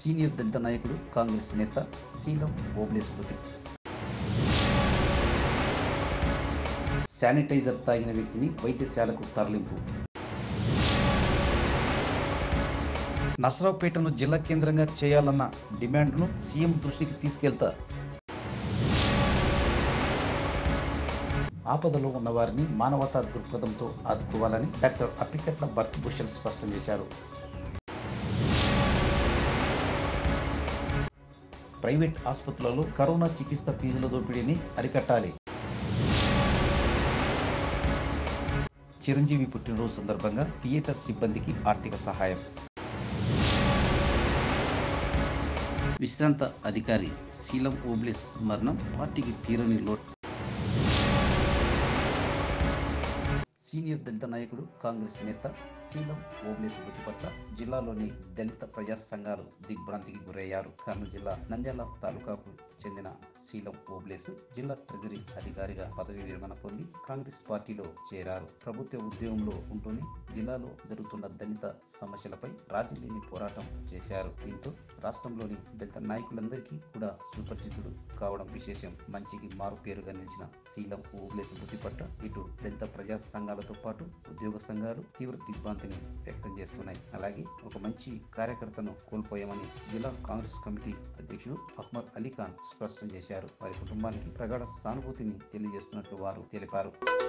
Senior దళిత నాయకుడు కాంగ్రెస్ నేత శీలం ఓబ్లే స్మృతి sanitiser తాగిన వ్యక్తిని వైద్యశాలకు తరలింపు నర్సరావుపేటను జిల్లా కేంద్రంగా చేయాలన్న డిమాండ్ను సీఎం దృష్టికి తీసుకెళ్తా ఆపదలో ఉన్న వారిని మానవతా దృక్పథంతో ఆదుకోవాలని డాక్టర్ అప్పికట్ల భరతభూషణ్ స్పష్టం చేశారు ప్రైవేట్ ఆసుపత్రులలో కరోనా చికిత్స ఫీజుల దోపిడీని అరికట్టాలి చిరంజీవి పుట్టినరోజు సందర్భంగా థియేటర్ సిబ్బందికి ఆర్థిక సహాయం విశ్రాంత అధికారి శీలం ఓబ్లెస్ మరణం పార్టీకి తీరని లోటు సీనియర్ దళిత నాయకుడు కాంగ్రెస్ నేత శీలం ఓబ్లేస్ మృతి పట్ల జిల్లాలోని దళిత ప్రజా సంఘాలు దిగ్భ్రాంతికి గురయ్యారు కర్నూలు జిల్లా నంద్యాల తాలూకాకు చెందిన శీలం ఓబ్లేస్ జిల్లా ట్రెజరీ అధికారిగా పదవి విరమణ పొంది కాంగ్రెస్ పార్టీలో చేరారు ప్రభుత్వ ఉద్యోగంలో ఉంటూనే జిల్లాలో జరుగుతున్న దళిత సమస్యలపై రాజీ లేని పోరాటం చేశారు దీంతో రాష్ట్రంలోని దళిత నాయకులందరికీ కూడా సుపరిచితుడు కావడం విశేషం మంచికి మారు పేరుగా నిలిచిన శీలం ఓబ్లేస్ మృతి పట్ల ఇటు దళిత ప్రజా సంఘాలతో పాటు ఉద్యోగ సంఘాలు తీవ్ర దిగ్భ్రాంతిని వ్యక్తం చేస్తున్నాయి అలాగే ఒక మంచి కార్యకర్తను కోల్పోయామని జిల్లా కాంగ్రెస్ కమిటీ అధ్యక్షుడు అహ్మద్ అలీ ఖాన్ స్పష్టం చేశారు వారి కుటుంబానికి ప్రగాఢ సానుభూతిని తెలియజేస్తున్నట్లు వారు తెలిపారు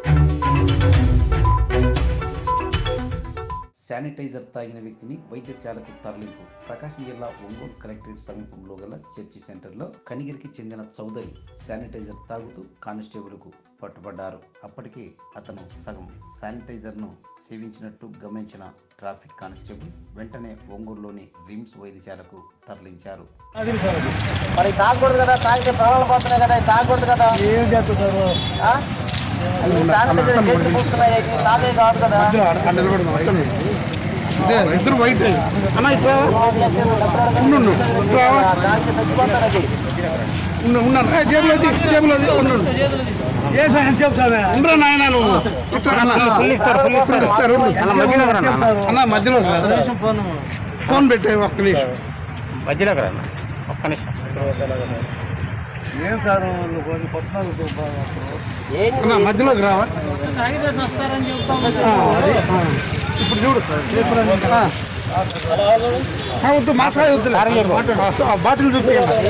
శానిటైజర్ తాగిన వ్యక్తిని వైద్యశాలకు తరలింపు ప్రకాశం జిల్లా ఒంగోలు కలెక్టరేట్ సమీపంలో గల చర్చి సెంటర్లో కనిగిరికి చెందిన చౌదరి శానిటైజర్ తాగుతూ కానిస్టేబుల్కు పట్టుబడ్డారు అప్పటికే అతను సగం శానిటైజర్ను సేవించినట్టు గమనించిన ట్రాఫిక్ కానిస్టేబుల్ వెంటనే ఒంగోలులోని రిమ్స్ వైద్యశాలకు తరలించారు మరి తాగకూడదు కదా తాగితే ప్రాణాలు పోతున్నాయి కదా ఇది తాగకూడదు కదా ఏం చేస్తున్నారు ఆ? అది శానిటైజర్ చేతులు పూసుకున్నాయి ఇది తాగే కాదు కదా ఇద్దరు వైట్ అన్న ఇప్పుడు ఉండు దానికి చచ్చిపోతారు అది ఉన్నాను ఏ, జేబులో వచ్చి జేబులో వచ్చి ఉండు ఏ సాయం చెప్తావే ఉండరా నాయన నువ్వు ఇట్లా అన్న ఇస్తారు అన్న మధ్యలో రా. ఫోన్ పెట్టే ఒక్క నిమిషం మధ్యలోకి రా ఒక్క నిమిషం ఏం సార్ అన్న మధ్యలోకి రావా ఆ, అది, ఆ. ఇప్పుడు చూడు ఆ. ఆ, వద్దు మా సాయి వద్దు ఆ, సో, ఆ బాటిల్ చూపించండి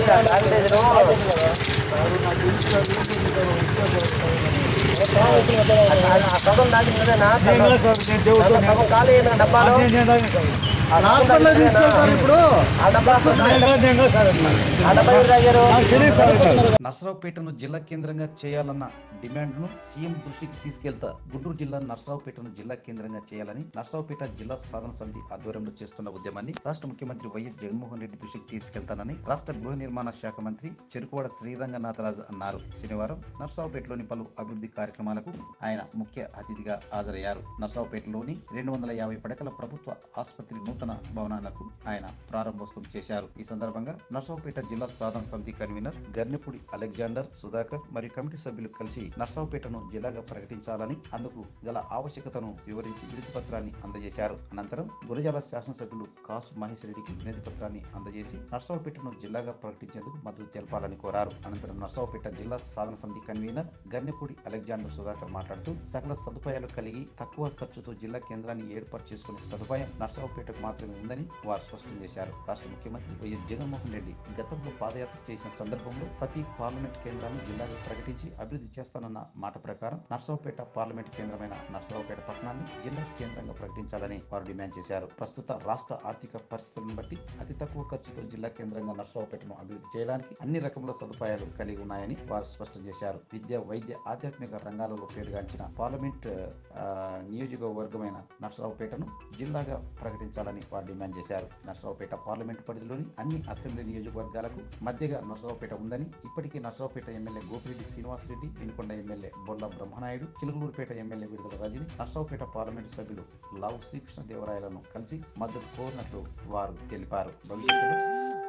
ఆ సగం తాగింది కదేనా సగం సగం ఖాళీ అయిన డబ్బాలు ఆ సగం తాగింది కదేనా? ఇప్పుడు ఆ డబ్బా ఆ డబ్బా ఎవరు తాగారు నర్సరావుపేటను జిల్లా కేంద్రంగా చేయాలన్న డిమాండ్ను సీఎం దృష్టికి తీసుకెళ్తా గుంటూరు జిల్లా నర్సరావుపేటను జిల్లా కేంద్రంగా చేయాలని నర్సరావుపేట జిల్లా సాధన సమితి ఆధ్వర్యంలో చేస్తున్న ఉద్యమాన్ని రాష్ట్ర ముఖ్యమంత్రి వైఎస్ జగన్మోహన్ రెడ్డి దృష్టికి తీసుకెళ్తానని రాష్ట్ర గృహ నిర్మాణ శాఖ మంత్రి చెరుకువాడ శ్రీరంగనాథరాజు అన్నారు శనివారం నర్సరావుపేటలోని పలు అభివృద్ధి కార్యక్రమాలకు ఆయన ముఖ్య అతిథిగా హాజరయ్యారు నర్సరావుపేటలోని రెండు వందల యాభై పడకల ప్రభుత్వ ఆసుపత్రి నూతన భవనాలకు ఆయన ప్రారంభోత్సవం చేశారు ఈ సందర్భంగా నర్సరావుపేట జిల్లా సాధన సమితి కన్వీనర్ గర్నిపూడి అలెగ్జాండర్ సుధాకర్ మరియు కమిటీ సభ్యులు కలిసి నర్సరావుపేటను జిల్లాగా ప్రకటించాలని అందుకు గల ఆవశ్యకతను వివరించి వినతి పత్రాన్ని అందజేశారు అనంతరం గురజాల శాసనసభ్యులు కాసు మహేష్ రెడ్డికి వినతి పత్రాన్ని అందజేసి నర్సరావుపేటను జిల్లాగా ప్రకటించేందుకు మద్దతు తెలపాలని కోరారు అనంతరం నర్సరావుపేట జిల్లా సాధన సమితి కన్వీనర్ గన్నెపూడి అలెగ్జాండర్ సుధాకర్ మాట్లాడుతూ సకల సదుపాయాలు కలిగి తక్కువ ఖర్చుతో జిల్లా కేంద్రాన్ని ఏర్పాటు చేసుకునే సదుపాయం నర్సరావుపేటకు మాత్రమే ఉందని వారు స్పష్టం చేశారు రాష్ట్ర ముఖ్యమంత్రి వైఎస్ జగన్మోహన్ రెడ్డి గతంలో పాదయాత్ర చేసిన సందర్భంలో ప్రతి పార్లమెంట్ కేంద్రాన్ని జిల్లాగా ప్రకటించి అభివృద్ధి చేస్తానన్న మాట ప్రకారం నర్సరావుపేట పార్లమెంట్ కేంద్రమైన నర్సరావుపేట పట్టణాన్ని జిల్లా కేంద్రంగా ప్రకటించాలని వారు డిమాండ్ చేశారు ప్రస్తుత రాష్ట్ర ఆర్థిక పరిస్థితులను బట్టి అతి తక్కువ ఖర్చుతో జిల్లా కేంద్రంగా నర్సరావుపేటను అభివృద్ధి చేయడానికి అన్ని రకముల సదుపాయాలు కలిగి ఉన్నాయని వారు స్పష్టం చేశారు విద్య వైద్య ఆధ్యాత్మిక రంగాలలో పేరుగాంచిన పార్లమెంట్ ఆ, నియోజకవర్గమైన నర్సరావుపేటను జిల్లాగా ప్రకటించాలని వారు డిమాండ్ చేశారు నర్సరావుపేట పార్లమెంట్ పరిధిలోని అన్ని అసెంబ్లీ నియోజకవర్గాలకు మధ్యగా నర్సరావుపేట ఉందని ఇప్పటికే Narasaraopet MLA Gopireddy Srinivasa Reddy Vinukonda MLA Bolla Brahmanaidu Chilakaluripet MLA Vidadala Rajini Narasaraopet parliament సభ్యులు లావు శ్రీకృష్ణదేవరాయలను కలిసి మద్దతు కోరినట్లు వారు తెలిపారు భవిష్యత్తులో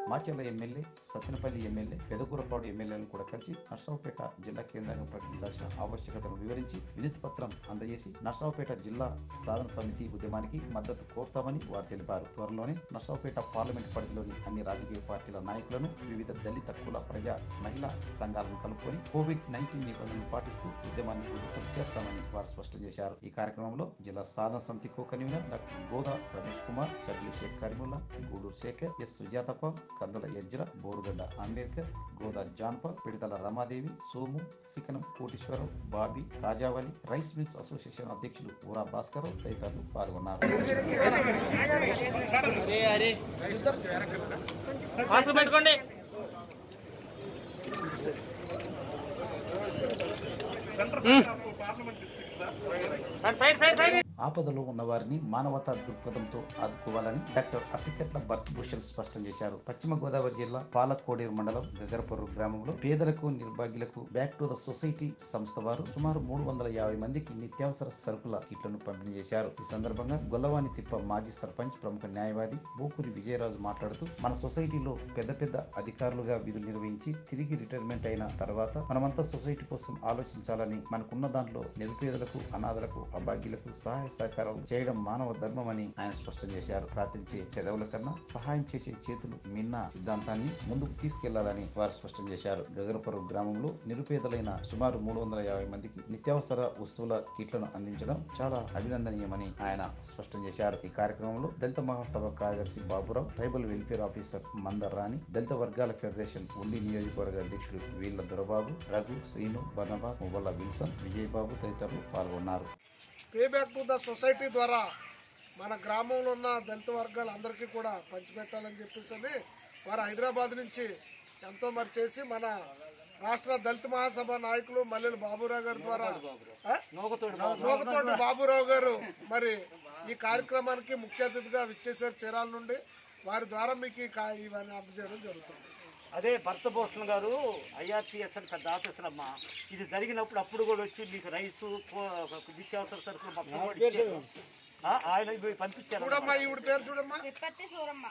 మాచెల్ల ఎమ్మెల్యే సత్తెనపల్లి ఎమ్మెల్యే పెదకూరపాడు ఎమ్మెల్యేలను కూడా కలిసి నర్సరావుపేట జిల్లా కేంద్రంగా ప్రకటించాల్సిన ఆవశ్యకతను వివరించి వినతి పత్రం అందజేసి నర్సరావుపేట జిల్లా సాధన సమితి ఉద్యమానికి మద్దతు కోరుతామని వారు తెలిపారు త్వరలోనే నర్సరావుపేట పార్లమెంట్ పరిధిలోని అన్ని రాజకీయ పార్టీల నాయకులను వివిధ దళిత కుల ప్రజా మహిళా సంఘాలను కలుపుకొని కోవిడ్ నైన్టీన్ నిబంధనలు పాటిస్తూ ఉద్యమాన్ని ఉధృతం చేస్తామని వారు స్పష్టం చేశారు ఈ కార్యక్రమంలో జిల్లా సాధన సమితి co convener doctor Goda Ramesh Kumar సభ్యులు షేక్ కరీముల్లా గూడూరు శేఖర్ ఎస్ సుజాతప్ప కందుల యజ్ర బోరుగడ్డ అంబేద్కర్ గోదా జాన్ప పిడితల రమాదేవి సోము సికనం Koteswara Rao Bobby Kajavali rice mills association అధ్యక్షులు ఊరా భాస్కర్ తదితరులు పాల్గొన్నారు మాస్క్ పెట్టుకోండి సైడ్ సైడ్ సైడ్ ఆపదలో ఉన్న వారిని మానవతా దృక్పథంతో ఆదుకోవాలని డాక్టర్ అప్పికట్ల భరతభూషణ్ స్పష్టం చేశారు పశ్చిమ గోదావరి జిల్లా పాలకోడేరు మండలం గగరపర్రు గ్రామంలో పేదలకు నిర్భాగ్యులకు బ్యాక్ టు ద సొసైటీ సంస్థ వారు సుమారు మూడు వందల యాభై మందికి నిత్యావసర సరుకుల కిట్లను పంపిణీ చేశారు ఈ సందర్భంగా గొల్లవాని తిప్ప మాజీ సర్పంచ్ ప్రముఖ న్యాయవాది బోకూరి విజయరాజు మాట్లాడుతూ మన సొసైటీలో పెద్ద పెద్ద అధికారులుగా విధులు నిర్వహించి తిరిగి రిటైర్మెంట్ అయిన తర్వాత మనమంతా సొసైటీ కోసం ఆలోచించాలని మనకున్న దాంట్లో నిరుపేదలకు అనాథలకు అభాగ్యులకు సహాయ సహకారాలు చేయడం మానవ ధర్మం అని ఆయన స్పష్టం చేశారు ప్రార్థించే పెదవుల కన్నా సహాయం చేసే చేతులు మిన్న సిద్ధాంతాన్ని ముందుకు తీసుకెళ్లాలని వారు స్పష్టం చేశారు గగరపురం గ్రామంలో నిరుపేదలైన సుమారు మూడు వందల యాభై మందికి నిత్యావసర వస్తువుల కిట్లను అందించడం చాలా అభినందనీయమని ఆయన స్పష్టం చేశారు ఈ కార్యక్రమంలో దళిత మహాసభ కార్యదర్శి బాబురావు ట్రైబల్ వెల్ఫేర్ ఆఫీసర్ మందర్ రాణి దళిత వర్గాల ఫెడరేషన్ ఉండి నియోజకవర్గ అధ్యక్షుడు వీళ్ల దొరబాబు రఘు శ్రీను బర్నబాస్ ముబల్ల విల్సన్ విజయబాబు తదితరులు పాల్గొన్నారు pay back to the society ద్వారా మన గ్రామంలో ఉన్న దళిత వర్గాలందరికీ కూడా పంచిపెట్టాలని చెప్పేసి అని వారు హైదరాబాద్ నుంచి ఎంతో మరి చేసి మన రాష్ట్ర దళిత మహాసభ నాయకులు మల్లెల బాబురావు గారి ద్వారా ఆ? నోకతోటి బాబురావు గారు మరి ఈ కార్యక్రమానికి ముఖ్య అతిథిగా విచ్చేశారు చీరాల నుండి వారి ద్వారా మీకు ఈ కా- ఇవన్నీ అందజేయడం జరుగుతుంది అదే భర్త భూషణ్ గారు ఐఆర్టీఎస్ అని పెద్ద ఆఫీసర్ అమ్మా ఇది జరిగినప్పుడు అప్పుడు కూడా వచ్చి మీకు రైసు కో- నిత్యావసర సరుకులు మొత్తం కూడా ఇచ్చారు. ఆ, ఆయన ఇవి పంపించారు చూడమ్మా ఈవిడ పేరు చూడమ్మా విపత్తి సూరమ్మ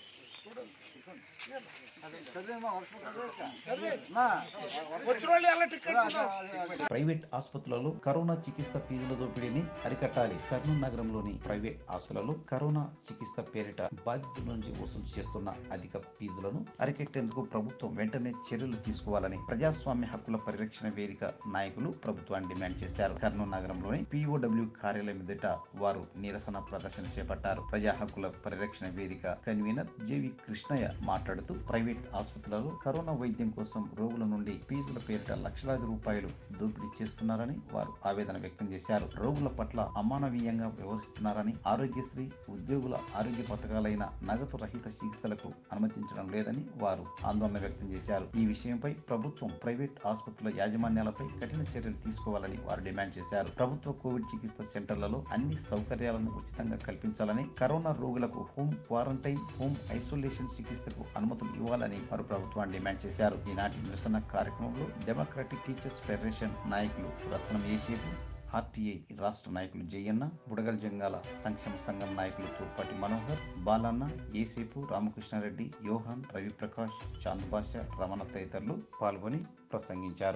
వచ్చిన వాళ్ళు ఎలా టికెట్ ఉందో? ప్రైవేట్ ఆసుపత్రులలో కరోనా చికిత్స ఫీజుల దోపిడీని అరికట్టాలి కర్నూలు నగరంలోని ప్రైవేట్ ఆసుపత్రులలో కరోనా చికిత్స పేరిట బాధితుల నుంచి వసూలు చేస్తున్న అధిక ఫీజులను అరికట్టేందుకు ప్రభుత్వం వెంటనే చర్యలు తీసుకోవాలని ప్రజాస్వామ్య హక్కుల పరిరక్షణ వేదిక నాయకులు ప్రభుత్వాన్ని డిమాండ్ చేశారు కర్నూలు నగరంలోని పిఓడబ్ల్యూ కార్యాలయం ఎదుట వారు నిరసన ప్రదర్శన చేపట్టారు ప్రజా హక్కుల పరిరక్షణ వేదిక కన్వీనర్ జేవి కృష్ణయ్య మాట్లాడుతూ ప్రైవేట్ ఆసుపత్రులలో కరోనా వైద్యం కోసం రోగుల నుండి ఫీజుల పేరిట లక్షలాది రూపాయలు దోపిడీ చేస్తున్నారని వారు ఆవేదన వ్యక్తం చేశారు రోగుల పట్ల అమానవీయంగా వ్యవహరిస్తున్నారని ఆరోగ్యశ్రీ ఉద్యోగుల ఆరోగ్య పథకాలైన నగదు రహిత చికిత్సలకు అనుమతించడం లేదని వారు ఆందోళన వ్యక్తం చేశారు ఈ విషయంపై ప్రభుత్వం ప్రైవేట్ ఆసుపత్రుల యాజమాన్యాలపై కఠిన చర్యలు తీసుకోవాలని వారు డిమాండ్ చేశారు ప్రభుత్వ కోవిడ్ చికిత్స సెంటర్లలో అన్ని సౌకర్యాలను ఉచితంగా కల్పించాలని కరోనా రోగులకు హోమ్ క్వారంటైన్ హోమ్ ఐసోలేషన్ చికిత్సకు అనుమతులు ఇవ్వాలని వారు ప్రభుత్వాన్ని డిమాండ్ చేశారు ఈనాటి నిరసన కార్యక్రమంలో డెమోక్రటిక్ టీచర్స్ ఫెడరేషన్ నాయకులు రత్నం ఏషేపు ఆర్టీఐ రాష్ట్ర నాయకులు జయన్న బుడగల్ జంగాల సంక్షేమ సంఘం నాయకులు తూర్పాటి మనోహర్ బాలన్న ఏసేపు రామకృష్ణారెడ్డి యోహాన్ రవిప్రకాష్ చాందుబాష రమణ తదితరులు పాల్గొని ప్రసంగించారు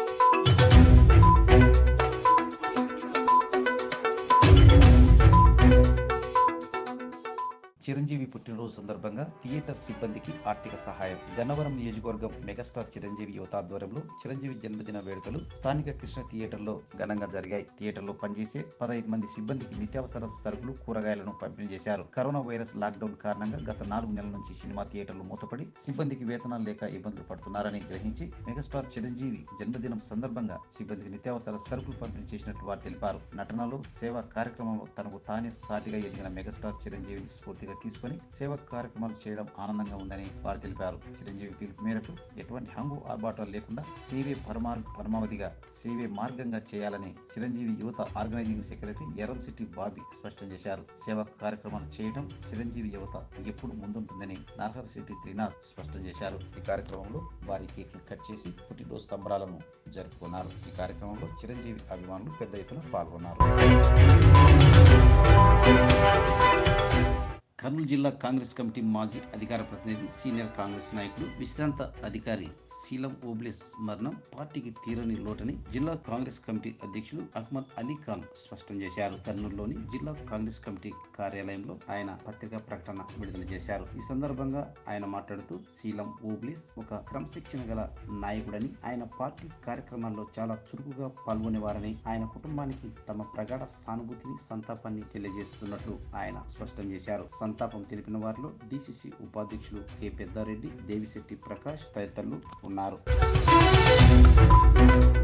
చిరంజీవి పుట్టినరోజు సందర్భంగా థియేటర్ సిబ్బందికి ఆర్థిక సహాయం గన్నవరం నియోజకవర్గం మెగాస్టార్ చిరంజీవి యువత ఆధ్వర్యంలో చిరంజీవి జన్మదిన వేడుకలు స్థానిక కృష్ణ థియేటర్లో ఘనంగా జరిగాయి థియేటర్లో పనిచేసే పదహైదు మంది సిబ్బందికి నిత్యావసర సరుకులు కూరగాయలను పంపిణీ చేశారు కరోనా వైరస్ లాక్డౌన్ కారణంగా గత నాలుగు నెలల నుంచి సినిమా థియేటర్లు మూతపడి సిబ్బందికి వేతనాలు లేక ఇబ్బందులు పడుతున్నారని గ్రహించి మెగాస్టార్ చిరంజీవి జన్మదినం సందర్భంగా సిబ్బందికి నిత్యావసర సరుకులు పంపిణీ చేసినట్లు వారు తెలిపారు నటనలో సేవా కార్యక్రమంలో తనకు తానే సాటిగా ఎదిగిన మెగాస్టార్ చిరంజీవిని స్ఫూర్తిగా తీసుకొని సేవా కార్యక్రమాలు చేయడం ఆనందంగా ఉందని వారు తెలిపారు చిరంజీవి పిలుపు మేరకు ఎటువంటి హంగు ఆర్భాటాలు లేకుండా సేవే పరమార్ పరమావధిగా సేవే మార్గంగా చేయాలని చిరంజీవి యువత ఆర్గనైజింగ్ సెక్రటరీ ఎర్రం సిటీ బాబీ స్పష్టం చేశారు సేవా కార్యక్రమాలు చేయడం చిరంజీవి యువత ఎప్పుడు ముందుంటుందని నర్హర్ సిటీ త్రినాథ్ స్పష్టం చేశారు ఈ కార్యక్రమంలో భారీ కేక్ కట్ చేసి పుట్టినరోజు సంబరాలను జరుపుకున్నారు ఈ కార్యక్రమంలో చిరంజీవి అభిమానులు పెద్ద ఎత్తున పాల్గొన్నారు కర్నూలు జిల్లా కాంగ్రెస్ కమిటీ మాజీ అధికార ప్రతినిధి సీనియర్ కాంగ్రెస్ నాయకుడు విశ్రాంత అధికారి శీలం ఓబ్లేస్ మరణం పార్టీకి తీరని లోటని జిల్లా కాంగ్రెస్ కమిటీ అధ్యక్షుడు అహ్మద్ అలీ ఖాన్ స్పష్టం చేశారు కర్నూలులోని జిల్లా కాంగ్రెస్ కమిటీ కార్యాలయంలో ఆయన పత్రికా ప్రకటన విడుదల చేశారు ఈ సందర్భంగా ఆయన మాట్లాడుతూ శీలం ఓబ్లేస్ ఒక క్రమశిక్షణ గల నాయకుడని ఆయన పార్టీ కార్యక్రమాల్లో చాలా చురుకుగా పాల్గొనేవారని ఆయన కుటుంబానికి తమ ప్రగాఢ సానుభూతిని సంతాపాన్ని తెలియజేస్తున్నట్లు ఆయన స్పష్టం చేశారు సంతాపం తెలిపిన వారిలో డిసిసి ఉపాధ్యక్షులు కె పెద్దారెడ్డి దేవిశెట్టి ప్రకాష్ తదితరులు ఉన్నారు